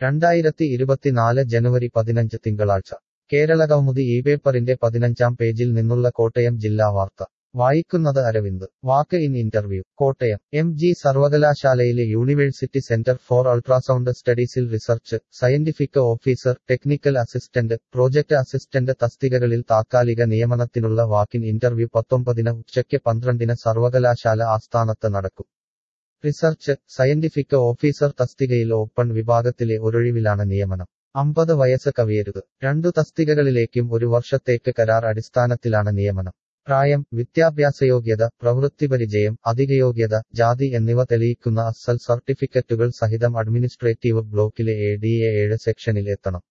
രണ്ടായിരത്തി ഇരുപത്തിനാല് ജനുവരി പതിനഞ്ച് തിങ്കളാഴ്ച കേരളകൗമുദി ഈ പേപ്പറിന്റെ പതിനഞ്ചാം പേജിൽ നിന്നുള്ള കോട്ടയം ജില്ലാ വാർത്ത വായിക്കുന്നത് Aravind walk in interview Kottayam M G സർവകലാശാലയിലെ യൂണിവേഴ്സിറ്റി സെന്റർ ഫോർ അൾട്രാസൗണ്ട് സ്റ്റഡീസിൽ research scientific officer technical assistant project assistant തസ്തികകളിൽ താത്കാലിക നിയമനത്തിനുള്ള വാക്കിൻ ഇന്റർവ്യൂ പത്തൊമ്പതിന് ഉച്ചയ്ക്ക് പന്ത്രണ്ടിന് സർവകലാശാല ആസ്ഥാനത്ത് നടക്കും റിസർച്ച് സയന്റിഫിക് ഓഫീസർ തസ്തികയിൽ ഓപ്പൺ വിഭാഗത്തിലെ ഒരൊഴിവിലാണ് നിയമനം അമ്പത് വയസ്സ് കവിയരുത് രണ്ടു തസ്തികകളിലേക്കും ഒരു വർഷത്തേക്ക് കരാർ അടിസ്ഥാനത്തിലാണ് നിയമനം പ്രായം വിദ്യാഭ്യാസയോഗ്യത പ്രവൃത്തിപരിചയം അധികയോഗ്യത ജാതി എന്നിവ തെളിയിക്കുന്ന അസൽ സർട്ടിഫിക്കറ്റുകൾ സഹിതം അഡ്മിനിസ്ട്രേറ്റീവ് ബ്ലോക്കിലെ എ ഡി എ ഏഴ് സെക്ഷനിൽ എത്തണം